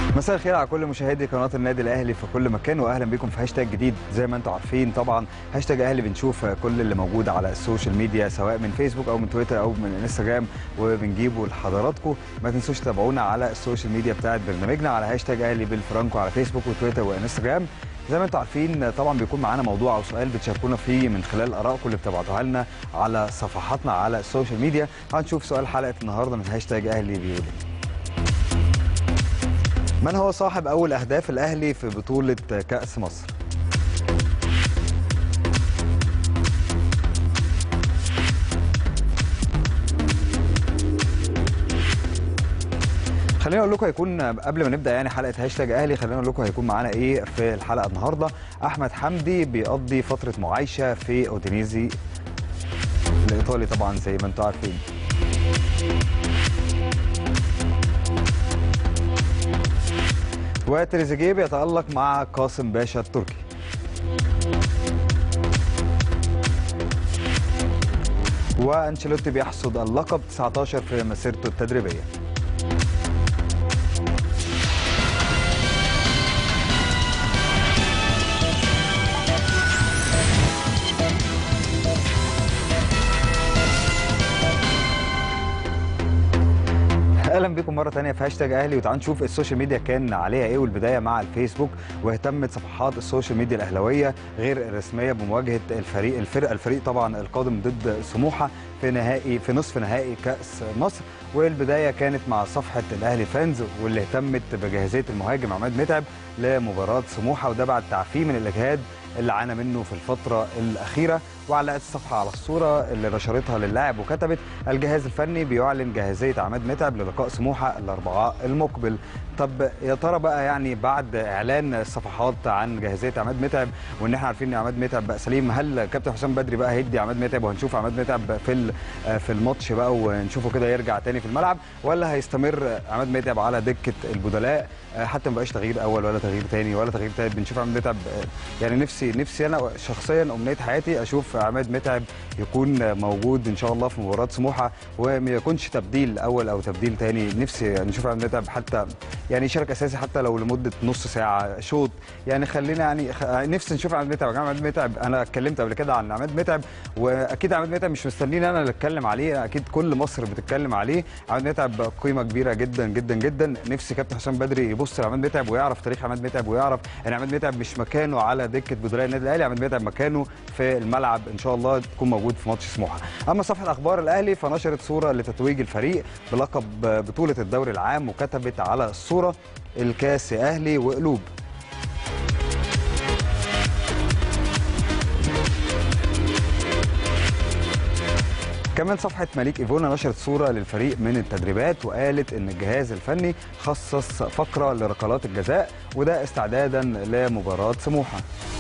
مساء الخير على كل مشاهدي قناه النادي الاهلي في كل مكان واهلا بكم في هاشتاج جديد زي ما انتم عارفين طبعا هاشتاج اهلي بنشوف كل اللي موجود على السوشيال ميديا سواء من فيسبوك او من تويتر او من انستجرام وبنجيبه لحضراتكم ما تنسوش تتابعونا على السوشيال ميديا بتاعت برنامجنا على هاشتاج اهلي بالفرانكو على فيسبوك وتويتر وانستجرام زي ما انتم عارفين طبعا بيكون معانا موضوع او سؤال بتشاركونا فيه من خلال ارائكم اللي بتبعتوها لنا على صفحاتنا على السوشيال ميديا هنشوف سؤال حلقه النهارده من هاشتاج اهلي بيقول إيه. من هو صاحب أول أهداف الأهلي في بطولة كأس مصر؟ خليني اقول لكم هيكون قبل ما نبدا يعني حلقه هاشتاج اهلي خليني اقول لكم هيكون معانا ايه في الحلقه النهارده احمد حمدي بيقضي فتره معايشه في اودينيزي الايطالي طبعا زي ما انتم عارفين وتريزيجيه بيتألق مع قاسم باشا التركي وانشيلوتي بيحصد اللقب 19 في مسيرته التدريبيه اهلا بكم مره ثانيه في هاشتاج اهلي وتعالوا نشوف السوشيال ميديا كان عليها ايه والبدايه مع الفيسبوك واهتمت صفحات السوشيال ميديا الاهلاويه غير الرسميه بمواجهه الفريق الفرقه الفريق طبعا القادم ضد سموحه في نهائي في نصف نهائي كاس مصر والبدايه كانت مع صفحه الاهلي فانز واللي اهتمت بجاهزيه المهاجم عماد متعب لمباراه سموحه وده بعد تعفيه من الاجهاد اللي عانى منه في الفترة الأخيرة وعلقت الصفحة على الصورة اللي نشرتها للاعب وكتبت الجهاز الفني بيعلن جاهزية عماد متعب للقاء سموحة الأربعاء المقبل طب يا ترى بقى يعني بعد إعلان الصفحات عن جاهزية عماد متعب وإن احنا عارفين إن عماد متعب بقى سليم هل كابتن حسام بدري بقى هيدي عماد متعب وهنشوف عماد متعب في في الماتش بقى ونشوفه كده يرجع تاني في الملعب ولا هيستمر عماد متعب على دكة البدلاء حتى ما بقاش تغيير اول ولا تغيير تاني ولا تغيير تالت بنشوف عماد متعب يعني نفسي نفسي انا شخصيا امنيه حياتي اشوف عماد متعب يكون موجود ان شاء الله في مباراه سموحه وما يكونش تبديل اول او تبديل تاني نفسي نشوف عماد متعب حتى يعني يشارك اساسي حتى لو لمده نص ساعه شوط يعني خلينا يعني نفسي نشوف عماد متعب عماد متعب انا اتكلمت قبل كده عن عماد متعب واكيد عماد متعب مش مستنيني انا اللي اتكلم عليه اكيد كل مصر بتتكلم عليه عماد متعب قيمه كبيره جدا جدا جدا نفسي كابتن حسام بدري يبص لعماد متعب ويعرف تاريخ عماد متعب ويعرف ان عماد متعب مش مكانه على دكه بدلاء النادي الاهلي عماد متعب مكانه في الملعب ان شاء الله تكون موجود في ماتش سموحه اما صفحه اخبار الاهلي فنشرت صوره لتتويج الفريق بلقب بطوله الدوري العام وكتبت على الصوره الكاس اهلي وقلوب كمان صفحة مليك إيفونا نشرت صورة للفريق من التدريبات وقالت إن الجهاز الفني خصص فقرة لركلات الجزاء وده استعدادا لمباراة سموحة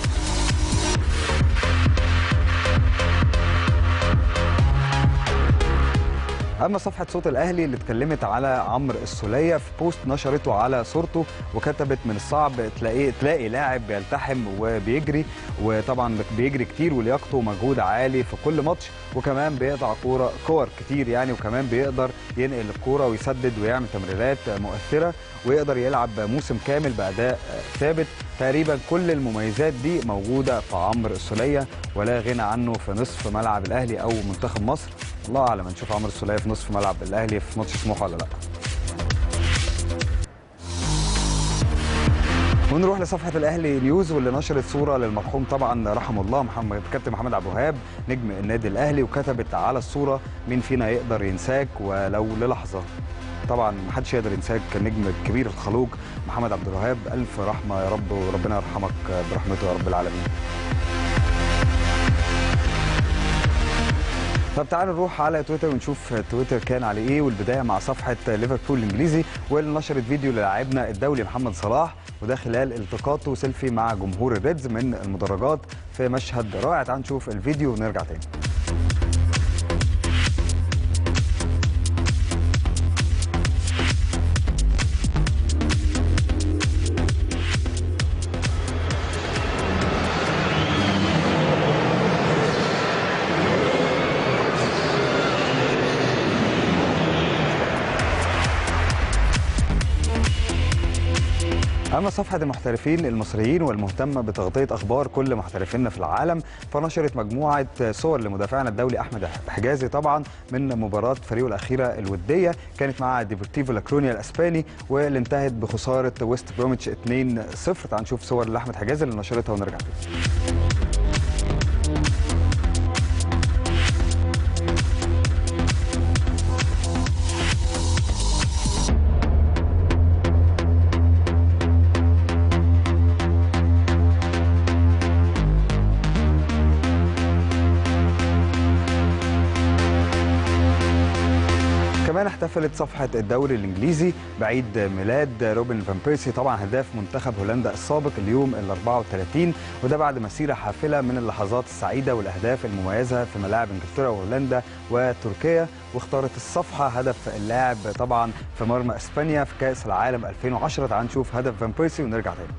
اما صفحه صوت الاهلي اللي اتكلمت على عمرو السوليه في بوست نشرته على صورته وكتبت من الصعب تلاقي تلاقي لاعب بيلتحم وبيجري وطبعا بيجري كتير ولياقته مجهود عالي في كل ماتش وكمان بيقطع كوره كور كتير يعني وكمان بيقدر ينقل الكوره ويسدد ويعمل تمريرات مؤثره ويقدر يلعب موسم كامل باداء ثابت تقريبا كل المميزات دي موجوده في عمرو السوليه ولا غنى عنه في نصف ملعب الاهلي او منتخب مصر الله اعلم نشوف عمرو السوليه في نصف ملعب الاهلي في ماتش سموحه ولا لا ونروح لصفحه الاهلي نيوز واللي نشرت صوره للمرحوم طبعا رحمه الله محمد كابتن محمد عبد الوهاب نجم النادي الاهلي وكتبت على الصوره مين فينا يقدر ينساك ولو للحظه طبعا ما حدش يقدر ينساك النجم الكبير الخلوق محمد عبد الوهاب الف رحمه يا رب وربنا يرحمك برحمته يا رب العالمين طب تعالوا نروح على تويتر ونشوف تويتر كان على ايه والبدايه مع صفحه ليفربول الانجليزي واللي نشرت فيديو للاعبنا الدولي محمد صلاح وده خلال التقاطه سيلفي مع جمهور الريدز من المدرجات في مشهد رائع تعالوا نشوف الفيديو ونرجع تاني اما صفحه المحترفين المصريين والمهتمه بتغطيه اخبار كل محترفينا في العالم فنشرت مجموعه صور لمدافعنا الدولي احمد حجازي طبعا من مباراه فريقه الاخيره الوديه كانت مع ديبورتيفو لاكرونيا الاسباني واللي انتهت بخساره ويست بروميتش 2-0 تعال نشوف صور لاحمد حجازي اللي نشرتها ونرجع تاني كمان احتفلت صفحة الدوري الإنجليزي بعيد ميلاد روبن فان بيرسي طبعا هداف منتخب هولندا السابق اليوم ال 34 وده بعد مسيرة حافلة من اللحظات السعيدة والأهداف المميزة في ملاعب إنجلترا وهولندا وتركيا واختارت الصفحة هدف اللاعب طبعا في مرمى إسبانيا في كأس العالم 2010 تعال نشوف هدف فان بيرسي ونرجع تاني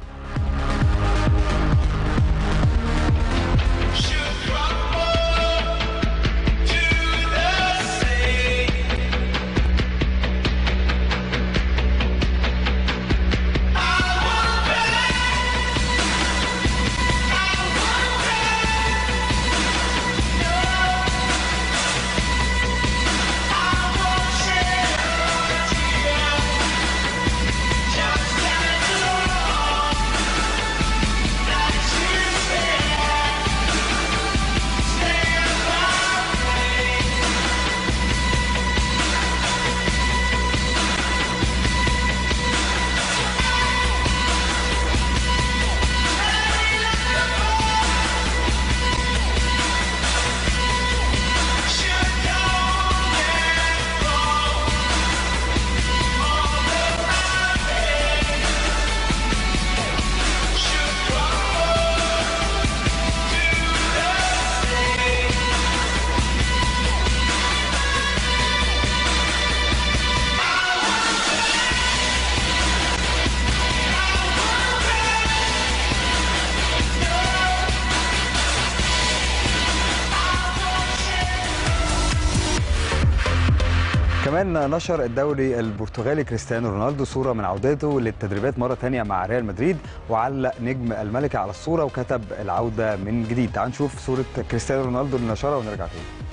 كمان نشر الدوري البرتغالي كريستيانو رونالدو صورة من عودته للتدريبات مرة تانية مع ريال مدريد وعلق نجم الملكة على الصورة وكتب العودة من جديد تعال نشوف صورة كريستيانو رونالدو اللي نشرها ونرجع تاني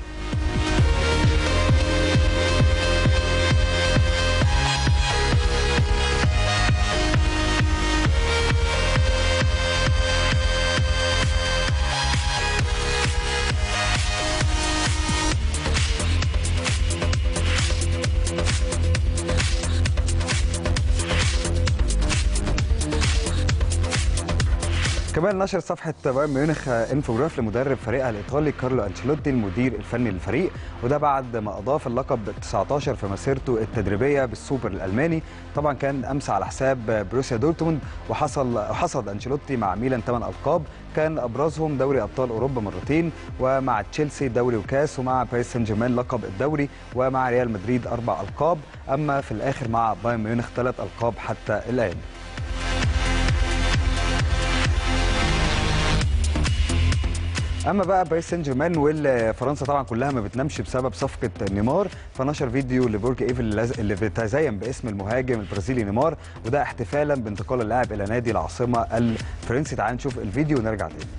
كمان نشر صفحه بايرن ميونخ انفوجراف لمدرب فريقها الايطالي كارلو انشيلوتي المدير الفني للفريق وده بعد ما اضاف اللقب 19 في مسيرته التدريبيه بالسوبر الالماني طبعا كان امس على حساب بروسيا دورتموند وحصل حصد انشيلوتي مع ميلان 8 القاب كان ابرزهم دوري ابطال اوروبا مرتين ومع تشيلسي دوري وكاس ومع باريس سان جيرمان لقب الدوري ومع ريال مدريد اربع القاب اما في الاخر مع بايرن ميونخ ثلاث القاب حتى الان اما بقى باريس سان جيرمان والفرنسا طبعا كلها ما بتنامش بسبب صفقه نيمار فنشر فيديو لبرج ايفل اللي بيتزين باسم المهاجم البرازيلي نيمار وده احتفالا بانتقال اللاعب الى نادي العاصمه الفرنسي تعال نشوف الفيديو ونرجع تاني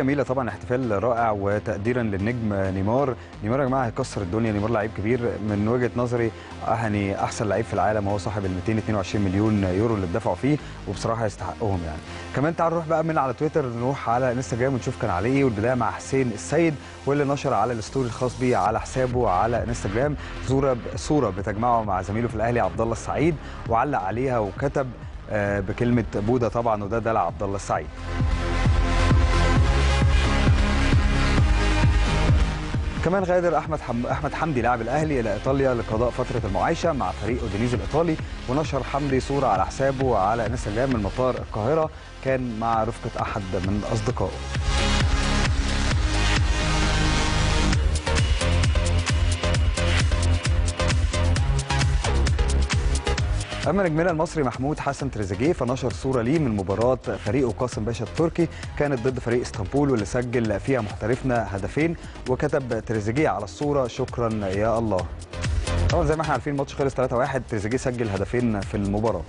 جميله طبعا احتفال رائع وتقديرا للنجم نيمار نيمار يا جماعه هيكسر الدنيا نيمار لعيب كبير من وجهه نظري يعني احسن لعيب في العالم وهو صاحب ال 222 مليون يورو اللي اتدفعوا فيه وبصراحه يستحقهم يعني كمان تعالوا نروح بقى من على تويتر نروح على انستجرام ونشوف كان عليه ايه والبدايه مع حسين السيد واللي نشر على الستوري الخاص بيه على حسابه على انستجرام صوره صوره بتجمعه مع زميله في الاهلي عبد الله السعيد وعلق عليها وكتب آه، بكلمه بوده طبعا وده دلع عبد الله السعيد كمان غادر احمد حم... احمد حمدي لاعب الاهلي الى ايطاليا لقضاء فتره المعايشه مع فريق اودينيز الايطالي ونشر حمدي صوره على حسابه على انستجرام من مطار القاهره كان مع رفقه احد من اصدقائه اما نجمنا المصري محمود حسن تريزيجيه فنشر صوره ليه من مباراه فريقه قاسم باشا التركي كانت ضد فريق اسطنبول واللي سجل فيها محترفنا هدفين وكتب تريزيجيه على الصوره شكرا يا الله طبعا زي ما احنا عارفين الماتش خلص 3-1 تريزيجيه سجل هدفين في المباراه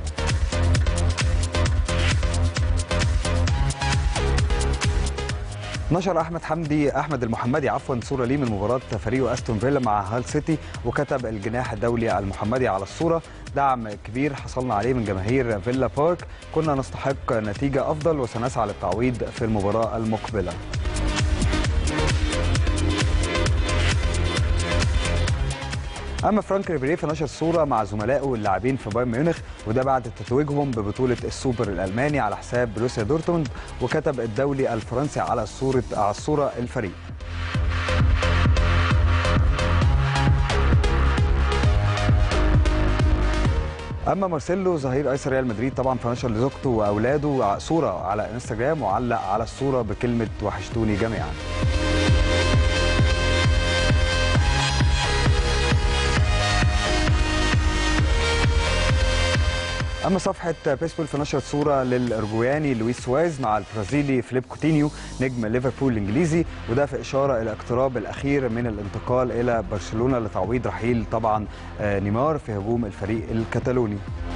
نشر احمد حمدي احمد المحمدي عفوا صوره ليه من مباراه فريقه استون فيلا مع هال سيتي وكتب الجناح الدولي المحمدي على الصوره دعم كبير حصلنا عليه من جماهير فيلا بارك كنا نستحق نتيجه افضل وسنسعى للتعويض في المباراه المقبله اما فرانك ريبيري فنشر صوره مع زملائه اللاعبين في بايرن ميونخ وده بعد تتويجهم ببطوله السوبر الالماني على حساب بروسيا دورتموند وكتب الدولي الفرنسي على الصوره على الصوره الفريق اما مارسيلو ظهير ايسر ريال مدريد طبعا فنشر لزوجته واولاده صوره على انستجرام وعلق على الصوره بكلمه وحشتوني جميعا اما صفحه بيسبول فنشرت صوره للارجواني لويس سوايز مع البرازيلي فيليب كوتينيو نجم ليفربول الانجليزي وده في اشاره الى اقتراب الاخير من الانتقال الى برشلونه لتعويض رحيل طبعا آه، نيمار في هجوم الفريق الكتالوني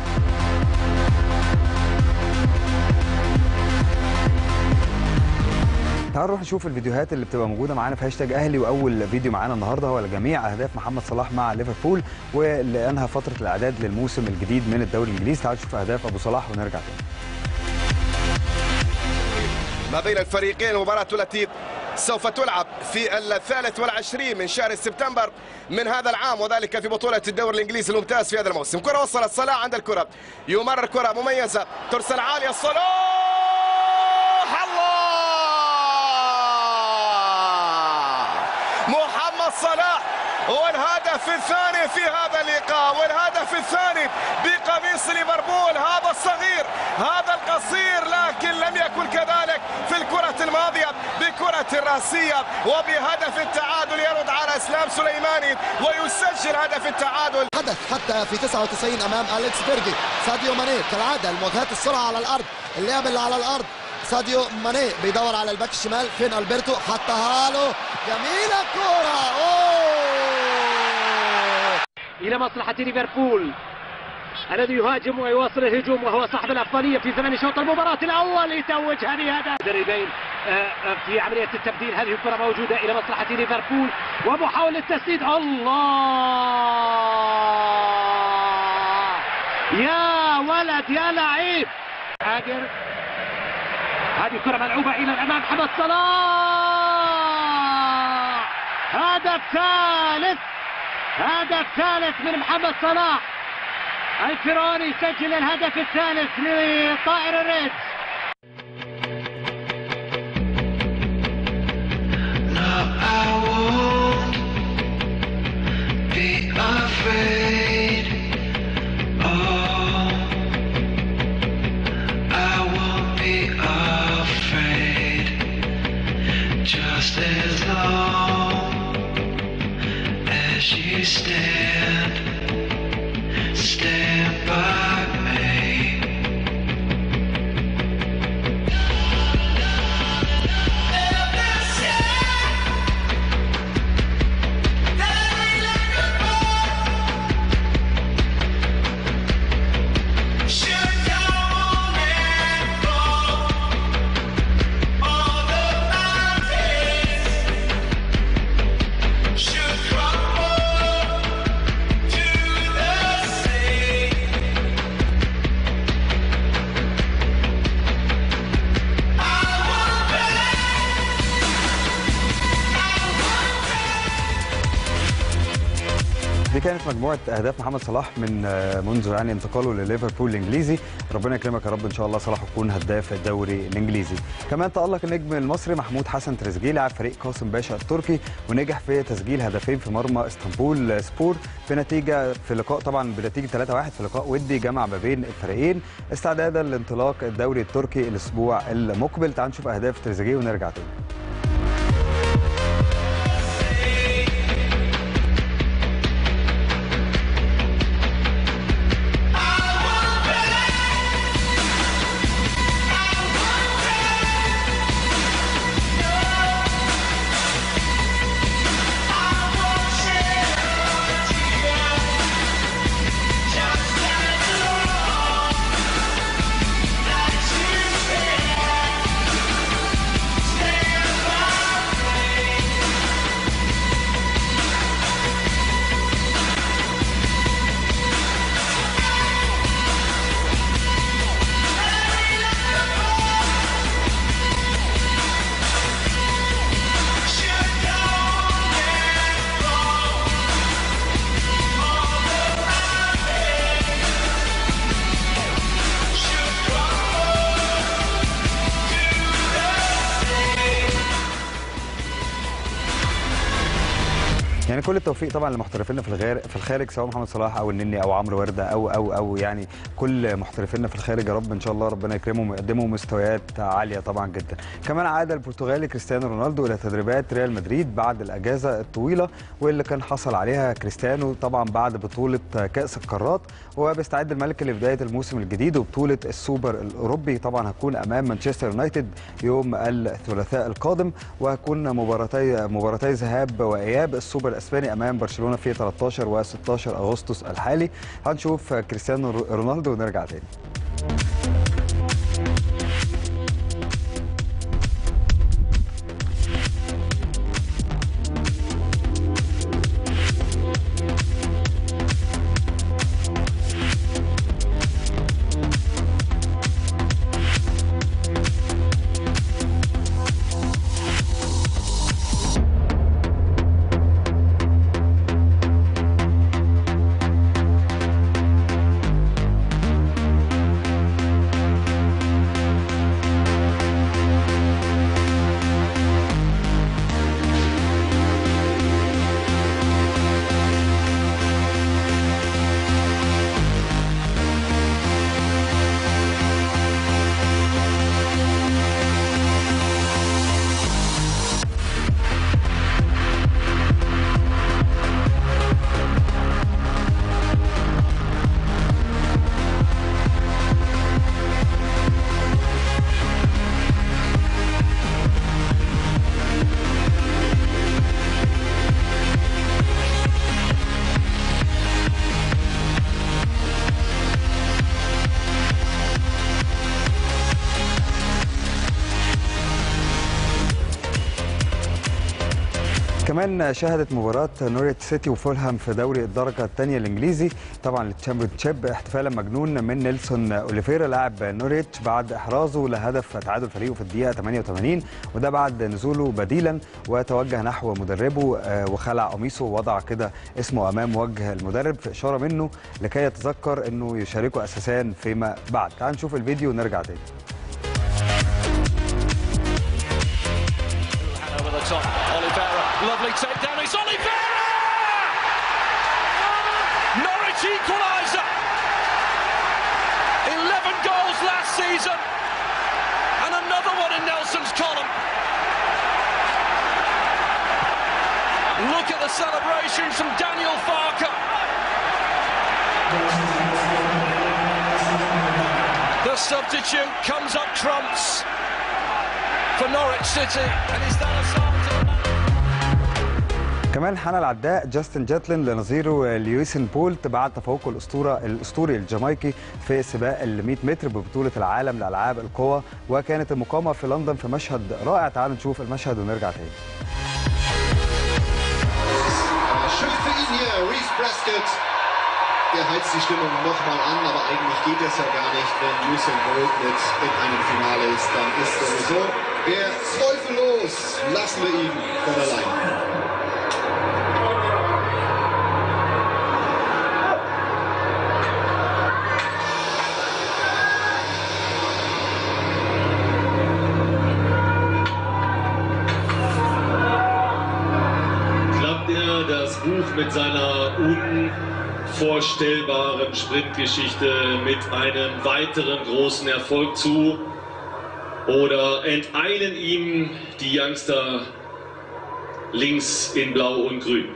تعالوا نروح نشوف الفيديوهات اللي بتبقى موجوده معانا في هاشتاج اهلي واول فيديو معانا النهارده هو لجميع اهداف محمد صلاح مع ليفربول واللي انهى فتره الاعداد للموسم الجديد من الدوري الانجليزي تعالوا نشوف اهداف ابو صلاح ونرجع تاني ما بين الفريقين المباراة التي سوف تلعب في الثالث والعشرين من شهر سبتمبر من هذا العام وذلك في بطولة الدوري الإنجليزي الممتاز في هذا الموسم كرة وصلت صلاح عند الكرة يمرر كرة مميزة ترسل عالية صلاح الله محمد صلاح والهدف الثاني في هذا اللقاء والهدف الثاني بقميص ليفربول هذا الصغير هذا القصير لكن لم يكن كذلك في الكرة الماضية بكرة راسية وبهدف التعادل يرد على اسلام سليماني ويسجل هدف التعادل حدث حتى في 99 امام اليكس بيرجي ساديو ماني كالعاده المواجهات السرعه على الارض اللعب اللي على الارض ساديو ماني بيدور على الباك الشمال فين البرتو حطها له جميله كوره اوه الى مصلحه ليفربول الذي يهاجم ويواصل الهجوم وهو صاحب الافضليه في زمن شوط المباراه الاول يتوجها بهدف مدربين آه، آه، في عمليه التبديل هذه الكره موجوده الى مصلحه ليفربول ومحاوله تسديد الله يا ولد يا لعيب قادر هذه الكره ملعوبه الى الامام محمد صلاح هدف ثالث هدف ثالث من محمد صلاح الفيروني يسجل الهدف الثالث لطائر الريد No, I won't be afraid. Oh, I won't be afraid. Just as long as you stand, stand by me. Should go and go all the دي كانت مجموعه اهداف محمد صلاح من آه، منذ يعني انتقاله لليفربول الانجليزي ربنا يكرمك يا رب ان شاء الله صلاح يكون هداف الدوري الانجليزي كمان تالق النجم المصري محمود حسن تريزيجيه لاعب فريق قاسم باشا التركي ونجح في تسجيل هدفين في مرمى اسطنبول سبور بنتيجه في لقاء طبعا بنتيجه 3-1 في لقاء ودي جمع ما بين الفريقين استعدادا لانطلاق الدوري التركي الاسبوع المقبل تعال نشوف اهداف تريزيجيه ونرجع تاني يعني كل التوفيق طبعا لمحترفينا في الغير في الخارج سواء محمد صلاح او النني او عمرو ورده او او او يعني كل محترفينا في الخارج يا رب ان شاء الله ربنا يكرمهم ويقدموا مستويات عاليه طبعا جدا كمان عاد البرتغالي كريستيانو رونالدو الى تدريبات ريال مدريد بعد الاجازه الطويله واللي كان حصل عليها كريستيانو طبعا بعد بطوله كاس القارات وبيستعد الملك لبدايه الموسم الجديد وبطوله السوبر الاوروبي طبعا هتكون امام مانشستر يونايتد يوم الثلاثاء القادم وهتكون مباراتي مباراتي ذهاب واياب السوبر الاسباني امام برشلونه في 13 و16 اغسطس الحالي هنشوف كريستيانو رونالدو ونرجع تاني كمان شهدت مباراة نوريتش سيتي وفولهام في دوري الدرجة الثانية الإنجليزي طبعا التشامبيون شيب احتفالا مجنون من نيلسون أوليفيرا لاعب نوريتش بعد إحرازه لهدف تعادل فريقه في الدقيقة 88 وده بعد نزوله بديلا وتوجه نحو مدربه آه، وخلع قميصه ووضع كده اسمه أمام وجه المدرب في إشارة منه لكي يتذكر أنه يشاركه أساسا فيما بعد تعال نشوف الفيديو ونرجع تاني over the top. Oliveira, lovely takedown. It's Oliveira! Norwich equaliser. 11 goals last season, and another one in Nelson's column. Look at the celebrations from Daniel Farker. The substitute comes up trumps for Norwich City, and is that a sign to the كمان حان العداء جاستن جاتلين لنظيره ليوسين بولت بعد تفوقه الاسطوره الاسطوري الجامايكي في سباق ال 100 متر ببطوله العالم لالعاب القوى وكانت المقامه في لندن في مشهد رائع تعال نشوف المشهد ونرجع تاني Schön für ihn hier, Reese Prescott. Der heizt die Stimmung nochmal an, aber eigentlich geht das ja gar nicht, wenn Usain Bolt mit in einem Finale ist. Dann ist sowieso der Teufel los. Lassen wir ihn von allein. das Buch mit seiner unvorstellbaren Sprintgeschichte mit einem weiteren großen Erfolg zu? Oder enteilen ihm die Youngster links in Blau und Grün?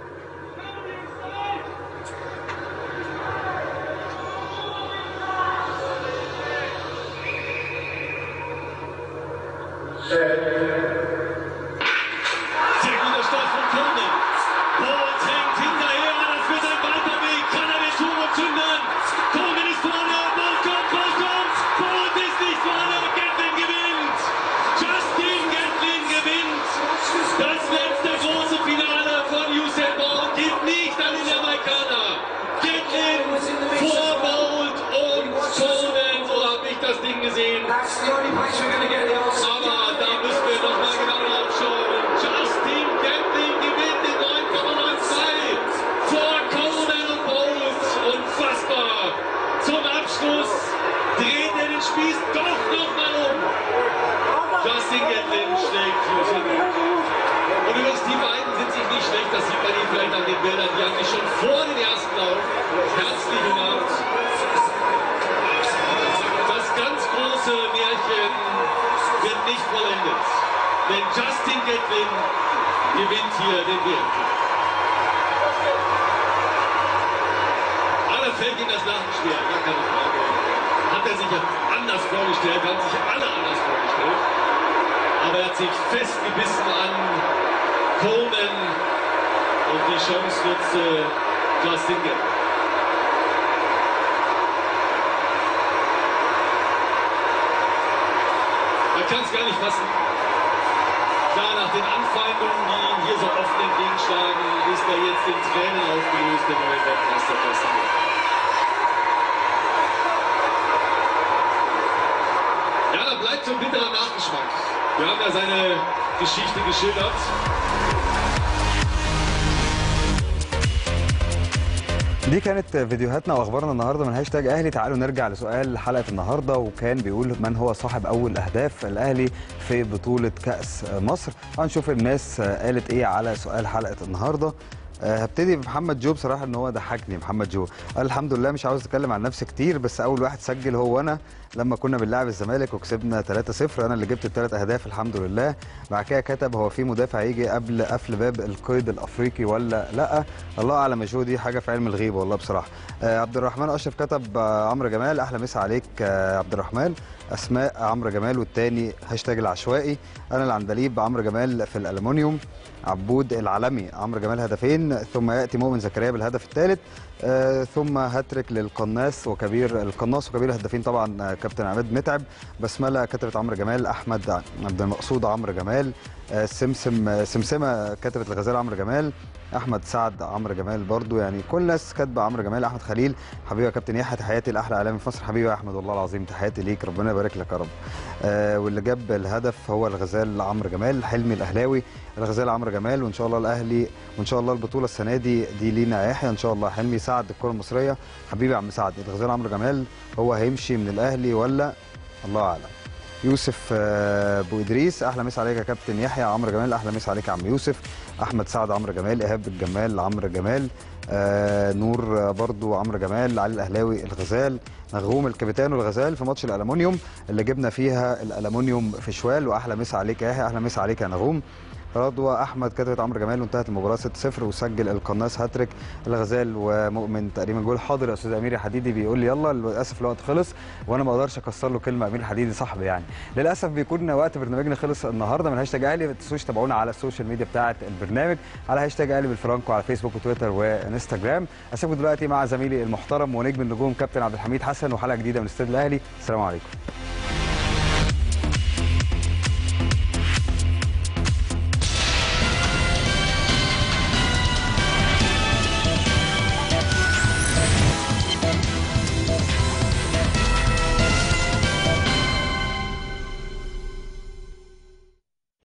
Sehr guter Start von Coleman. Bolt hängt hinterher, das wird ein weiter Weg. Kann er den Turbo zünden? Coleman ist vorne, Bolt kommt, Bolt kommt. Bolt ist nicht vorne, Gatlin gewinnt. Justin Gatlin gewinnt. Das letzte große Finale von Usain Bolt geht nicht an den Jamaikaner. Gatlin vor Bolt und Coleman, so habe ich das Ding gesehen. Aber da müssen wir noch mal genau draufschauen. Justin Gatlin gewinnt in 9,92 vor Conan und Bolt. Unfassbar. Zum Abschluss dreht er den Spieß doch noch mal um. Justin Gatlin schlägt Usain Bolt. Und übrigens, die beiden sind sich nicht schlecht. Das sieht man ihnen vielleicht an den Bildern. Die haben sich schon vor dem ersten Lauf herzlich umarmt. Das ganz große Märchen wird nicht vollendet. Denn Justin Gatlin gewinnt hier den Wert. Alle fällt ihm das Lachen schwer, gar keine Frage. Hat er sich anders vorgestellt, haben sich alle anders vorgestellt. Aber er hat sich fest gebissen an Coleman und die Chance nutzte Justin Gatlin. Man kann es gar nicht fassen. Klar, nach den Anfeindungen, die ihm hier so offen entgegenschlagen, ist er jetzt in Tränen aufgelöst, der neue Weltmeister Justin Gatlin. Ja, da bleibt so ein bitterer Nachgeschmack. Wir haben ja seine Geschichte geschildert. دي كانت فيديوهاتنا واخبارنا النهارده من هاشتاج اهلي تعالوا نرجع لسؤال حلقه النهارده وكان بيقول من هو صاحب اول اهداف الاهلي في بطوله كاس مصر هنشوف الناس قالت ايه على سؤال حلقه النهارده آه، هبتدي بمحمد جو بصراحه ان هو ضحكني محمد جو قال الحمد لله مش عاوز اتكلم عن نفسي كتير بس اول واحد سجل هو انا لما كنا بنلعب الزمالك وكسبنا 3-0 انا اللي جبت الثلاث اهداف الحمد لله بعد كده كتب هو في مدافع يجي قبل قفل باب القيد الافريقي ولا لا الله اعلم يا جو دي حاجه في علم الغيب والله بصراحه آه، عبد الرحمن اشرف كتب آه، عمرو جمال احلى مسا عليك آه، عبد الرحمن اسماء عمرو جمال والتاني هاشتاج العشوائي انا العندليب عمرو جمال في الالومنيوم عبود العالمي عمرو جمال هدفين ثم ياتي مؤمن زكريا بالهدف الثالث آه ثم هاتريك للقناص وكبير القناص وكبير الهدافين طبعا آه، كابتن عماد متعب بسمله كتبت عمرو جمال احمد عبد المقصود عمرو جمال آه سمسم آه، سمسمه كتبت الغزال عمرو جمال احمد سعد عمرو جمال برضو يعني كل الناس كاتبه عمرو جمال احمد خليل حبيبي يا كابتن يحيى تحياتي لاحلى اعلامي في مصر حبيبي يا احمد والله العظيم تحياتي ليك ربنا يبارك لك يا رب آه واللي جاب الهدف هو الغزال عمرو جمال حلمي الاهلاوي الغزال عمرو جمال وان شاء الله الاهلي وان شاء الله البطوله السنه دي دي لينا يا يحيى ان شاء الله حلمي سعد الكره المصريه حبيبي يا عم سعد الغزال عمرو جمال هو هيمشي من الاهلي ولا الله اعلم يوسف آه، ابو ادريس احلى مسا عليك يا كابتن يحيى عمرو جمال احلى مسا عليك يا عم يوسف احمد سعد عمرو جمال ايهاب الجمال عمرو جمال آه نور آه، برضو عمرو جمال علي الاهلاوي الغزال نغوم الكابيتان والغزال في ماتش الالومنيوم اللي جبنا فيها الالومنيوم في شوال واحلى مسا عليك يا يحيى احلى مسا عليك يا نغوم رضوى احمد كتبت عمرو جمال وانتهت المباراه 6-0 وسجل القناص هاتريك الغزال ومؤمن تقريبا جول حاضر يا استاذ امير حديدي بيقول لي يلا للاسف الوقت خلص وانا ما اقدرش اكسر له كلمه امير حديدي صاحبي يعني للاسف بيكون وقت برنامجنا خلص النهارده من هاشتاج اهلي ما تنسوش تابعونا على السوشيال ميديا بتاعه البرنامج على هاشتاج اهلي بالفرانكو على فيسبوك وتويتر وانستجرام اسيبكم دلوقتي مع زميلي المحترم ونجم النجوم كابتن عبد الحميد حسن وحلقه جديده من استاد الاهلي السلام عليكم